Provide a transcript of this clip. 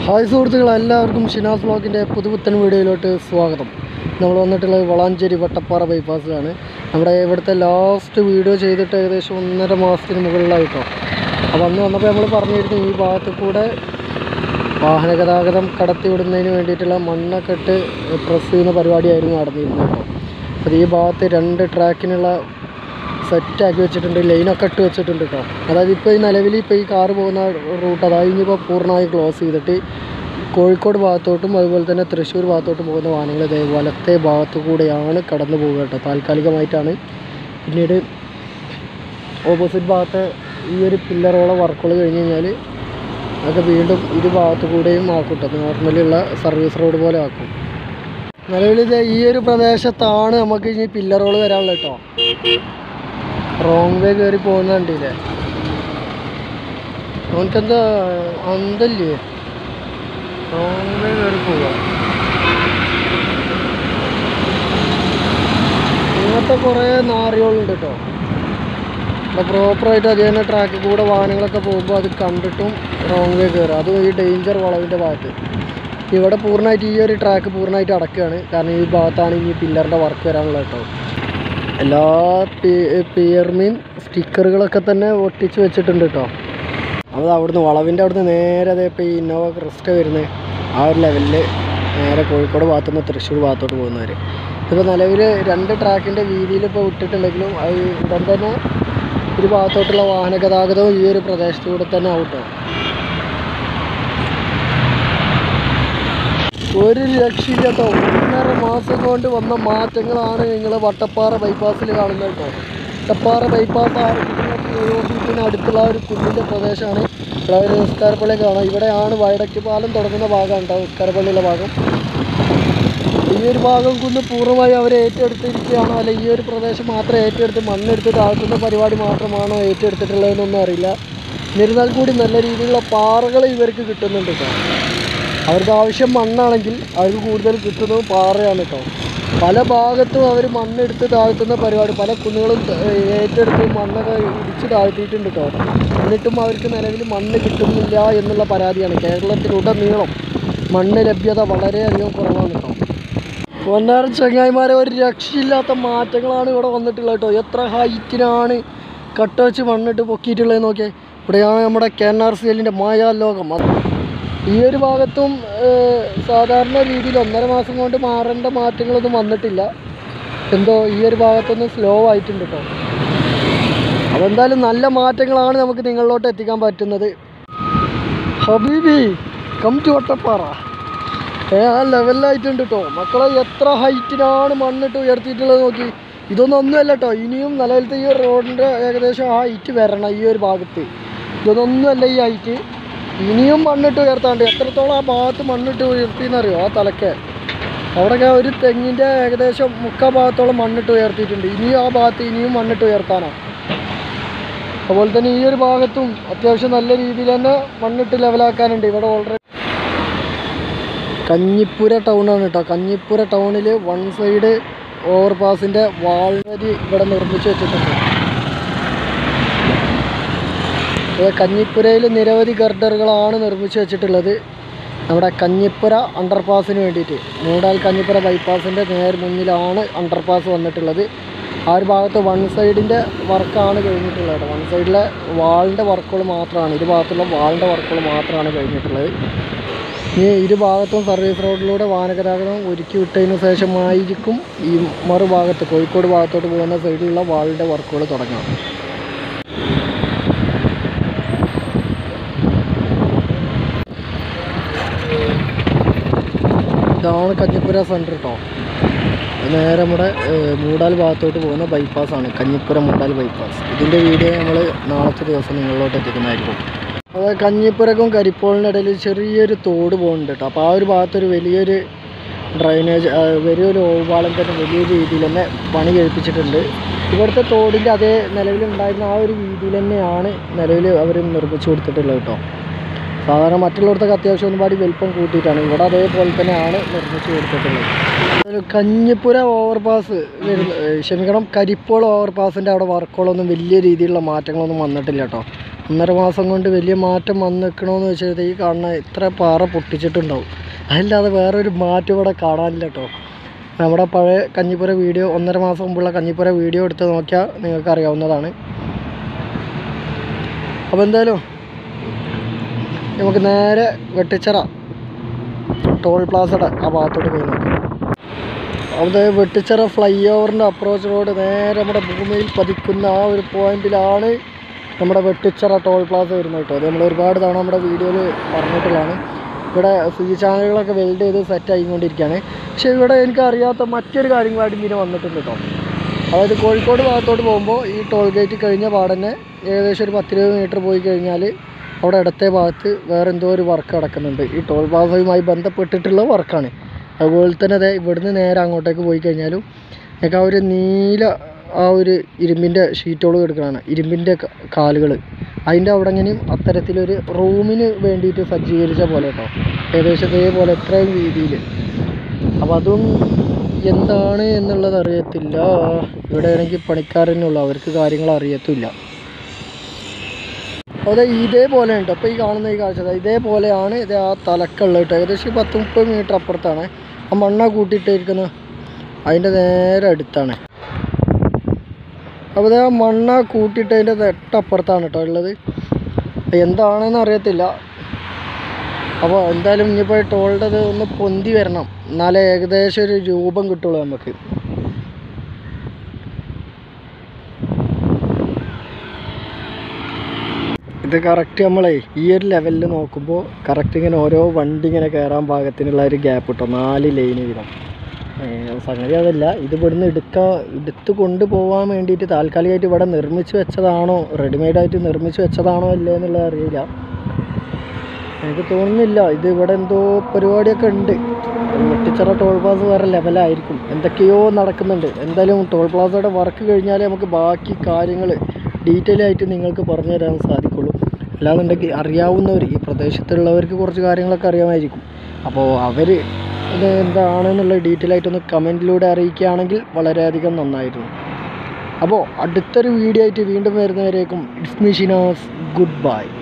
hi സുഹൃത്തുക്കളെ എല്ലാവർക്കും ഷിനാസ് ബ്ലോഗിൻ്റെ പുതുപുത്തൻ വീഡിയോയിലോട്ട് സ്വാഗതം നമ്മൾ വന്നിട്ടുള്ളത് വളാഞ്ചേരി വട്ടപ്പാറ ബൈപ്പാസിലാണ് നമ്മുടെ ഇവിടുത്തെ ലാസ്റ്റ് വീഡിയോ ചെയ്തിട്ട് ഏകദേശം ഒന്നര മാസത്തിന് മുകളിലായിട്ടോ അപ്പോൾ അന്ന് വന്നപ്പോൾ നമ്മൾ പറഞ്ഞിരുന്നു ഈ ഭാഗത്ത് കൂടെ വാഹന ഗതാഗതം കടത്തിവിടുന്നതിന് വേണ്ടിയിട്ടുള്ള മണ്ണൊക്കെ ഇട്ട് പ്രസ് ചെയ്യുന്ന പരിപാടിയായിരുന്നു നടന്നിരുന്നത് കേട്ടോ അപ്പോൾ ഈ ഭാഗത്ത് രണ്ട് ട്രാക്കിനുള്ള സെറ്റാക്കി വെച്ചിട്ടുണ്ട് ലൈനൊക്കെ ഇട്ട് വെച്ചിട്ടുണ്ട് കേട്ടോ അതായത് ഇപ്പോൾ ഈ നിലവിൽ ഇപ്പോൾ ഈ കാറ് പോകുന്ന റൂട്ട് അതായത് ഇനിയിപ്പോൾ പൂർണ്ണമായി ക്ലോസ് ചെയ്തിട്ട് കോഴിക്കോട് ഭാഗത്തോട്ടും അതുപോലെ തന്നെ തൃശ്ശൂർ ഭാഗത്തോട്ടും പോകുന്ന വാഹനങ്ങൾ ഇതേ വലത്തെ ഭാഗത്തു കൂടെയാണ് കടന്നു പോകുക കേട്ടോ താൽക്കാലികമായിട്ടാണ് പിന്നീട് ഓപ്പോസിറ്റ് ഭാഗത്തെ ഈ ഒരു പില്ലറോളം വർക്കുകൾ കഴിഞ്ഞ് കഴിഞ്ഞാൽ അതൊക്കെ വീണ്ടും ഇരു ഭാഗത്തു കൂടെയും ആക്കും കേട്ടോ നോർമലിയുള്ള സർവീസ് റോഡ് പോലെ ആക്കും നിലവിൽ ഇത് ഈ ഒരു പ്രദേശത്താണ് നമുക്ക് ഇനി പില്ലറുകൾ വരാനുള്ളത് കേട്ടോ റോങ് വേ കയറി പോകുന്ന കണ്ടില്ലേ അവനക്കെന്താ അന്തല്ലേ റോങ് വേ കയറി പോവുക ഇങ്ങനത്തെ കുറേ നാറികളുണ്ട് കേട്ടോ ഇവിടെ പ്രോപ്പറായിട്ട് അത് തന്നെ ട്രാക്കിൽ കൂടെ വാഹനങ്ങളൊക്കെ പോകുമ്പോൾ അത് കണ്ടിട്ടും റോങ് വേ കയറുക അതും ഈ ഡേഞ്ചർ വളവിൻ്റെ ഭാഗത്ത് ഇവിടെ പൂർണ്ണമായിട്ട് ഈ ഒരു ട്രാക്ക് പൂർണ്ണമായിട്ട് അടക്കുകയാണ് കാരണം ഈ ഭാഗത്താണ് ഇനി പില്ലറിൻ്റെ വർക്ക് വരാനുള്ളത് കേട്ടോ എല്ലാ പിയർമീൻ സ്റ്റിക്കറുകളൊക്കെ തന്നെ ഒട്ടിച്ച് വെച്ചിട്ടുണ്ട് കേട്ടോ അത് അവിടുന്ന് വളവിൻ്റെ അവിടുന്ന് നേരെ അതേ ഇപ്പോൾ ഈ ഇന്നോവ ക്രിസ്റ്റ വരുന്നത് ആ ഒരു ലെവലിൽ നേരെ കോഴിക്കോട് ഭാഗത്തുനിന്ന് തൃശ്ശൂർ ഭാഗത്തോട്ട് പോകുന്നവർ ഇപ്പോൾ നിലവിൽ രണ്ട് ട്രാക്കിൻ്റെ വീതിയിൽ ഇപ്പോൾ വിട്ടിട്ടുണ്ടെങ്കിലും അത് ഉടൻ തന്നെ ഒരു ഭാഗത്തോട്ടുള്ള വാഹന ഗതാഗതവും ഈ ഒരു പ്രദേശത്തൂടെ തന്നെ ആവട്ടോ ഒരു രക്ഷയില്ല കേട്ടോ ഒന്നര മാസം കൊണ്ട് വന്ന മാറ്റങ്ങളാണ് നിങ്ങൾ വട്ടപ്പാറ ബൈപ്പാസിൽ കാണുന്നത് കേട്ടോ വട്ടപ്പാറ ബൈപ്പാസ് ഓഫീസിന് അടുത്തുള്ള ഒരു കുന്നിൻ്റെ പ്രദേശമാണ് ഇവിടെ ഒരു നിസ്കാരപ്പള്ളി കാണാം ഇവിടെയാണ് വയടക്ക് പാലം തുടങ്ങുന്ന ഭാഗമാണ് കേട്ടോ നിസ്കാരപ്പള്ളിയുടെ ഭാഗം ഈ ഒരു ഭാഗം കുന്ന് പൂർണ്ണമായി അവർ ഏറ്റെടുത്തിരിക്കുകയാണോ അല്ല ഈ ഒരു പ്രദേശം മാത്രം ഏറ്റെടുത്ത് മണ്ണെടുത്ത് താഴ്ത്തുന്ന പരിപാടി മാത്രമാണോ ഏറ്റെടുത്തിട്ടുള്ളതെന്നൊന്നും അറിയില്ല എന്നിരുന്നാൽ കൂടി നല്ല രീതിയിലുള്ള പാറകൾ ഇവർക്ക് കിട്ടുന്നുണ്ട് കേട്ടോ അവർക്ക് ആവശ്യം മണ്ണാണെങ്കിൽ അവർക്ക് കൂടുതൽ കിട്ടുന്നത് പാറയാണ് കേട്ടോ പല ഭാഗത്തും അവർ മണ്ണെടുത്ത് താഴ്ത്തുന്ന പരിപാടി പല കുന്നുകളും ത- ഏറ്റെടുത്ത് മണ്ണൊക്കെ ഇടിച്ച് താഴ്ത്തിയിട്ടുണ്ട് കേട്ടോ എന്നിട്ടും അവർക്ക് നിലവിൽ മണ്ണ് കിട്ടുന്നില്ല എന്നുള്ള പരാതിയാണ് കേരളത്തിലുടനീളം മണ്ണ് ലഭ്യത വളരെയധികം കുറവാണ് കേട്ടോ പൊന്നാര ചങ്ങായിമാരെ ഒരു രക്ഷയില്ലാത്ത മാറ്റങ്ങളാണ് ഇവിടെ വന്നിട്ടുള്ളത് കേട്ടോ എത്ര ഹൈറ്റിനാണ് കട്ട വെച്ച് മണ്ണിട്ട് പൊക്കിയിട്ടുള്ളത് നോക്കിയേ ഇവിടെയാണ് നമ്മുടെ കെ എൻ ആർ സി എല്ലിൻ്റെ മായാലോകം അത് ഈ ഒരു ഭാഗത്തും ഏഹ്, സാധാരണ രീതിയിൽ ഒന്നര മാസം കൊണ്ട് മാറേണ്ട മാറ്റങ്ങളൊന്നും വന്നിട്ടില്ല എന്തോ ഈ ഒരു ഭാഗത്തൊന്നും സ്ലോ ആയിട്ടുണ്ട് കേട്ടോ അതെന്തായാലും നല്ല മാറ്റങ്ങളാണ് നമുക്ക് നിങ്ങളിലോട്ട് എത്തിക്കാൻ പറ്റുന്നത് ഹബീബി കം ടു വട്ടപ്പാറ ഏ ആ ലെവലിലായിട്ടുണ്ട് കേട്ടോ മക്കളെ എത്ര ഹൈറ്റിനാണ് മണ്ണിട്ട് ഉയർത്തിയിട്ടുള്ളത് നോക്കി ഇതൊന്നും ഒന്നുമല്ല കേട്ടോ ഇനിയും നിലവിലത്തെ ഈ റോഡിൻ്റെ ഏകദേശം ആ ഹൈറ്റ് വരണം ഈ ഒരു ഭാഗത്ത് ഇതൊന്നൊന്നുമല്ല ഈ ഹൈറ്റ് ഇനിയും മണ്ണിട്ട് ഉയർത്താണ്ട് എത്രത്തോളം ആ ഭാഗത്ത് മണ്ണിട്ട് ഉയർത്തിയെന്നറിയോ ആ തലക്കെ അവിടെയൊക്കെ ഒരു തെങ്ങിൻ്റെ ഏകദേശം മുക്കാൽ ഭാഗത്തോളം മണ്ണിട്ട് ഉയർത്തിയിട്ടുണ്ട് ഇനിയും ആ ഭാഗത്ത് ഇനിയും മണ്ണിട്ട് ഉയർത്താനാണ് അതുപോലെ തന്നെ ഈ ഒരു ഭാഗത്തും അത്യാവശ്യം നല്ല രീതിയിൽ തന്നെ മണ്ണിട്ട് ലെവലാക്കാനുണ്ട് ഇവിടെ ഓൾറെഡി കഞ്ഞിപ്പുര ടൗണാണ് കേട്ടോ കഞ്ഞിപ്പുര ടൗണിൽ വൺ സൈഡ് ഓവർ പാസിൻ്റെ വാൾവരി ഇവിടെ നിർമ്മിച്ച് വെച്ചിട്ടുണ്ട് അത് കഞ്ഞിപ്പുരയിൽ നിരവധി ഗർഡറുകളാണ് നിർമ്മിച്ച് വെച്ചിട്ടുള്ളത് നമ്മുടെ കഞ്ഞിപ്പുര അണ്ടർപാസിന് വേണ്ടിയിട്ട് മൂടാൽ കഞ്ഞിപ്പുര ബൈപ്പാസിൻ്റെ നേർ മുന്നിലാണ് അണ്ടർപാസ് വന്നിട്ടുള്ളത് ആ ഒരു ഭാഗത്ത് വൺ സൈഡിൻ്റെ വർക്കാണ് കഴിഞ്ഞിട്ടുള്ളത് കേട്ടോ വൺ സൈഡിലെ വാളിൻ്റെ വർക്കുകൾ മാത്രമാണ് ഇരു ഭാഗത്തുള്ള വാളിൻ്റെ വർക്കുകൾ മാത്രമാണ് കഴിഞ്ഞിട്ടുള്ളത് ഈ ഇരു ഭാഗത്തും സർവീസ് റോഡിലൂടെ വാഹനഗതാഗതം ഒരുക്കി വിട്ടതിന് ശേഷമായിരിക്കും ഈ മറുഭാഗത്ത് കോഴിക്കോട് ഭാഗത്തോട്ട് പോകുന്ന സൈഡിലുള്ള വാളിൻ്റെ വർക്കുകൾ തുടങ്ങാം ഇതാണ് കഞ്ഞിപ്പുര സെൻറ്റർ കേട്ടോ ഇത് നേരെ നമ്മുടെ ഏഹ്, മൂടാൽ ഭാഗത്തോട്ട് പോകുന്ന ബൈപ്പാസാണ് കഞ്ഞിപ്പുര മൂടാൽ ബൈപ്പാസ് ഇതിൻ്റെ വീഡിയോ നമ്മൾ നാളത്തെ ദിവസം നിങ്ങളിലോട്ട് എത്തിക്കുന്നതായിരിക്കും അത് കഞ്ഞിപ്പുരക്കും കരിപ്പോളിൻ്റെ ഇടയിൽ ചെറിയൊരു തോട് പോകുന്നുണ്ട് കേട്ടോ അപ്പോൾ ആ ഒരു ഭാഗത്തൊരു വലിയൊരു ഡ്രൈനേജ് ആ, വലിയൊരു ഓവാളം തന്നെ വലിയ രീതിയിൽ തന്നെ പണി കഴിപ്പിച്ചിട്ടുണ്ട് ഇവിടുത്തെ തോടിൻ്റെ അതേ നിലവിലുണ്ടായിരുന്ന ആ ഒരു രീതിയിൽ തന്നെയാണ് നിലവിൽ അവർ നിർമ്മിച്ചു കൊടുത്തിട്ടുള്ളത് കേട്ടോ സാധാരണ മറ്റുള്ളിടത്തൊക്കെ അത്യാവശ്യം ഒരുപാട് വലിപ്പം കൂട്ടിയിട്ടാണ് ഇവിടെ അതേപോലെ തന്നെയാണ് നിർമ്മിച്ചു കൊടുത്തിട്ടുള്ളത് ഒരു കഞ്ഞിപ്പുര ഓവർപാസ് വരുന്ന ഏഹ് ക്ഷമിക്കണം കരിപ്പോൾ ഓവർപാസിൻ്റെ അവിടെ വർക്കുകളൊന്നും വലിയ രീതിയിലുള്ള മാറ്റങ്ങളൊന്നും വന്നിട്ടില്ല കേട്ടോ ഒന്നര മാസം കൊണ്ട് വലിയ മാറ്റം വന്ന് നിൽക്കണമെന്ന് വെച്ചാൽ ഈ കാണുന്ന ഇത്ര പാറ പൊട്ടിച്ചിട്ടുണ്ടാവും അതല്ലാതെ വേറൊരു മാറ്റം ഇവിടെ കാണാനില്ല കേട്ടോ നമ്മുടെ പഴയ കഞ്ഞിപ്പുര വീഡിയോ ഒന്നര മാസം മുമ്പുള്ള കഞ്ഞിപ്പുര വീഡിയോ എടുത്ത് നോക്കിയാൽ നിങ്ങൾക്ക് അറിയാവുന്നതാണ് അപ്പോൾ എന്തായാലും നമുക്ക് നേരെ വെട്ടിച്ചിറ ടോൾ പ്ലാസയുടെ ആ ഭാഗത്തോട്ട് പോയി നോക്കാം അവിടെ വെട്ടിച്ചിറ ഫ്ലൈ ഓവറിൻ്റെ അപ്രോച്ച് റോഡ് നേരെ നമ്മുടെ ഭൂമിയിൽ പതിക്കുന്ന ആ ഒരു പോയിന്റിലാണ് നമ്മുടെ വെട്ടിച്ചിറ ടോൾ പ്ലാസ വരുന്നത് കേട്ടോ അത് നമ്മൾ ഒരുപാട് തവണ നമ്മുടെ വീഡിയോയിൽ പറഞ്ഞിട്ടുള്ളതാണ് ഇവിടെ സി ചാനലുകളൊക്കെ വെൽഡ് ചെയ്ത് സെറ്റ് ആയിക്കൊണ്ടിരിക്കുകയാണ് പക്ഷേ ഇവിടെ എനിക്ക് അറിയാത്ത മറ്റൊരു കാര്യം കൂടി ഇങ്ങനെ വന്നിട്ടുണ്ട് കേട്ടോ അതായത് കോഴിക്കോട് ഭാഗത്തോട്ട് പോകുമ്പോൾ ഈ ടോൾ ഗേറ്റ് കഴിഞ്ഞ പാടന്നെ ഏകദേശം ഒരു പത്തിരുപത് മീറ്റർ പോയി കഴിഞ്ഞാൽ അവിടെ ഇടത്തെ ഭാഗത്ത് വേറെ എന്തോ ഒരു വർക്ക് നടക്കുന്നുണ്ട് ഈ ടോൾ പ്ലാസയുമായി ബന്ധപ്പെട്ടിട്ടുള്ള വർക്കാണ് അതുപോലെ തന്നെ അതെ ഇവിടുന്ന് നേരെ അങ്ങോട്ടേക്ക് പോയി കഴിഞ്ഞാലും എനിക്ക് ആ ഒരു നീല ആ ഒരു ഇരുമ്പിൻ്റെ ഷീറ്റുകൾ കിടക്കുകയാണ് ഇരുമ്പിൻ്റെ കാലുകൾ അതിൻ്റെ അവിടെ ഇങ്ങനെയും അത്തരത്തിലൊരു റൂമിന് വേണ്ടിയിട്ട് സജ്ജീകരിച്ച പോലെ കേട്ടോ ഏകദേശം ഇതേപോലെ എത്രയും രീതിയിൽ അപ്പോൾ അതും എന്താണ് എന്നുള്ളത് അറിയത്തില്ല ഇവിടെ ആണെങ്കിൽ പണിക്കാരനുള്ളൂ അവർക്ക് കാര്യങ്ങൾ അറിയത്തില്ല അതെ ഇതേപോലെ ഉണ്ട് അപ്പോൾ ഈ കാണുന്ന ഈ കാഴ്ച ദാ ഇതേപോലെയാണ് ഇത് ആ തലക്കുള്ളത് കേട്ടോ ഏകദേശം ഈ പത്ത് മുപ്പത് മീറ്റർ അപ്പുറത്താണ് ആ മണ്ണ കൂട്ടിയിട്ടിരിക്കുന്നത് അതിൻ്റെ നേരെ അടുത്താണ് അപ്പോൾ ആ മണ്ണ കൂട്ടിയിട്ടതിൻ്റെ തൊട്ടപ്പുറത്താണ് കേട്ടോ ഉള്ളത് അപ്പോൾ എന്താണെന്ന് അറിയത്തില്ല അപ്പോൾ എന്തായാലും ഇനിയിപ്പോൾ ടോളിൻ്റെത് ഒന്ന് പൊന്തി വരണം എന്നാലേ ഏകദേശം ഒരു രൂപം കിട്ടുള്ളൂ നമുക്ക് ഇത് കറക്റ്റ് നമ്മളെ ഈ ഒരു ലെവലിൽ നോക്കുമ്പോൾ കറക്റ്റ് ഇങ്ങനെ ഓരോ വണ്ടി ഇങ്ങനെ കയറാൻ പാകത്തിനുള്ള ഒരു ഗ്യാപ്പ് കിട്ടും നാല് ലൈന് വീതം ഏഹ് സംഗതി അതല്ല ഇത് ഇവിടുന്ന് എടുക്കാൻ എടുത്ത് കൊണ്ടുപോകാൻ വേണ്ടിയിട്ട് താൽക്കാലികമായിട്ട് ഇവിടെ നിർമ്മിച്ച് വെച്ചതാണോ റെഡിമെയ്ഡായിട്ട് നിർമ്മിച്ച് വെച്ചതാണോ അല്ലേ എന്നുള്ളത് അറിയില്ല എനിക്ക് തോന്നുന്നില്ല ഇത് ഇവിടെ എന്തോ പരിപാടിയൊക്കെ ഉണ്ട് വെട്ടിച്ചിറ ടോൾ പ്ലാസ വേറെ ലെവലായിരിക്കും എന്തൊക്കെയോ നടക്കുന്നുണ്ട് എന്തായാലും ടോൾ പ്ലാസയുടെ വർക്ക് കഴിഞ്ഞാലേ നമുക്ക് ബാക്കി കാര്യങ്ങൾ ഡീറ്റെയിൽ ആയിട്ട് നിങ്ങൾക്ക് പറഞ്ഞു തരാൻ സാധിക്കുള്ളൂ അല്ലാന്നുണ്ടെങ്കിൽ അറിയാവുന്നവർ ഈ പ്രദേശത്തുള്ളവർക്ക് കുറച്ച് കാര്യങ്ങളൊക്കെ അറിയാമായിരിക്കും അപ്പോൾ അവർ ഇത് എന്താണെന്നുള്ള ഡീറ്റെയിൽ ആയിട്ടൊന്ന് കമൻറ്റിലൂടെ അറിയിക്കുകയാണെങ്കിൽ വളരെയധികം നന്നായിരുന്നു അപ്പോൾ അടുത്തൊരു വീഡിയോ ആയിട്ട് വീണ്ടും വരുന്നവരേക്കും ഇറ്റ്സ് മിഷിനാസ് ഗുഡ് ബൈ